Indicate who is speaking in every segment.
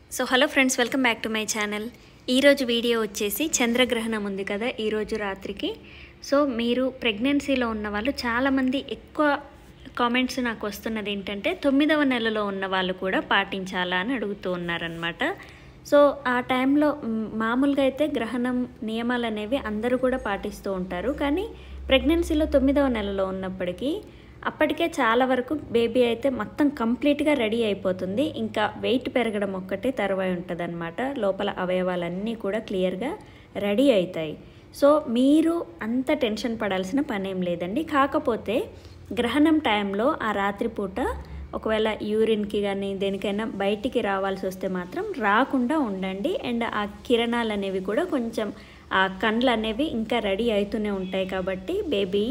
Speaker 1: so hello friends welcome back to my channel ఈరోజు video వచ్చేసి చంద్రగ్రహణం ఉంది కదా ఈరోజు రాత్రికి సో మీరు ప్రెగ్నెన్సీలో ఉన్న వాళ్ళు చాలామంది ఎక్కువ కామెంట్స్ నాకు వస్తున్నది ఏంటంటే తొమ్మిదవ నెలలో ఉన్న వాళ్ళు కూడా పాటించాలా అని అడుగుతూ ఉన్నారనమాట సో ఆ టైంలో మ్, మామూలుగా అయితే గ్రహణం నియమాలు అనేవి అందరూ కూడా పాటిస్తూ ఉంటారు కానీ ప్రెగ్నెన్సీలో తొమ్మిదవ నెలలో ఉన్నప్పటికీ అప్పటికే చాలా వరకు బేబీ అయితే మొత్తం కంప్లీట్గా రెడీ అయిపోతుంది ఇంకా వెయిట్ పెరగడం ఒక్కటే తరువాయి ఉంటుంది అనమాట లోపల అవయవాలన్నీ కూడా క్లియర్గా రెడీ అవుతాయి సో మీరు అంత టెన్షన్ పడాల్సిన పనేం లేదండి కాకపోతే గ్రహణం టైంలో ఆ రాత్రిపూట ఒకవేళ యూరిన్కి కానీ దేనికైనా బయటికి రావాల్సి వస్తే మాత్రం రాకుండా ఉండండి అండ్ ఆ కిరణాలు అనేవి కూడా కొంచెం ఆ కండ్లు అనేవి ఇంకా రెడీ అవుతూనే ఉంటాయి కాబట్టి బేబీ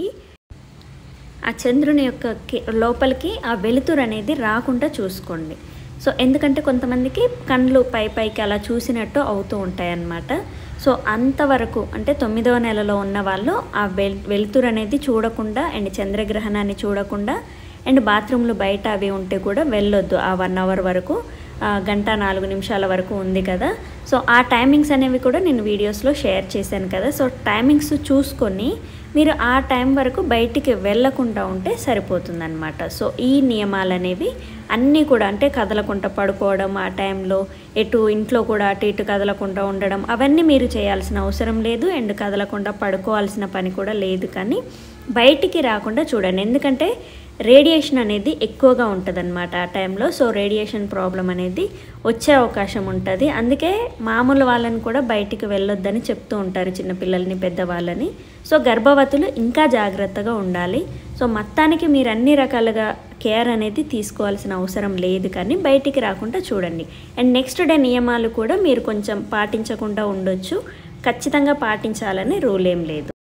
Speaker 1: ఆ చంద్రుని యొక్క కి- లోపలికి ఆ వెలుతురు అనేది రాకుండా చూసుకోండి సో ఎందుకంటే కొంతమందికి కండ్లు పై పైకి అలా చూసినట్టు అవుతూ ఉంటాయి అన్నమాట సో అంతవరకు అంటే తొమ్మిదవ నెలలో ఉన్న వాళ్ళు ఆ వెల్ వెలుతురు అనేది చూడకుండా అండ్ చంద్రగ్రహణాన్ని చూడకుండా అండ్ బాత్రూమ్లు బయట అవి ఉంటే కూడా వెళ్ళొద్దు ఆ వన్ అవర్ వరకు ఆ, గంట నాలుగు నిమిషాల వరకు ఉంది కదా సో ఆ టైమింగ్స్ అనేవి కూడా నేను వీడియోస్లో షేర్ చేశాను కదా సో టైమింగ్స్ చూసుకొని మీరు ఆ టైం వరకు బయటికి వెళ్ళకుండా ఉంటే సరిపోతుందన్నమాట సో ఈ నియమాలు అనేవి అన్నీ కూడా అంటే కదలకుండా పడుకోవడం ఆ టైంలో ఎటు ఇంట్లో కూడా అటు ఇటు కదలకుండా ఉండడం అవన్నీ మీరు చేయాల్సిన అవసరం లేదు అండ్ కదలకుండా పడుకోవాల్సిన పని కూడా లేదు కానీ బయటికి రాకుండా చూడండి ఎందుకంటే రేడియేషన్ అనేది ఎక్కువగా ఉంటుందన్నమాట ఆ టైంలో సో రేడియేషన్ ప్రాబ్లం అనేది వచ్చే అవకాశం ఉంటుంది అందుకే మామూలు వాళ్ళని కూడా బయటికి వెళ్ళొద్దని చెప్తూ ఉంటారు చిన్నపిల్లల్ని పెద్దవాళ్ళని సో గర్భవతులు ఇంకా జాగ్రత్తగా ఉండాలి సో మొత్తానికి మీరు అన్ని రకాలుగా కేర్ అనేది తీసుకోవాల్సిన అవసరం లేదు కానీ బయటికి రాకుండా చూడండి అండ్ నెక్స్ట్ డే నియమాలు కూడా మీరు కొంచెం పాటించకుండా ఉండొచ్చు ఖచ్చితంగా పాటించాలని రూల్ ఏం లేదు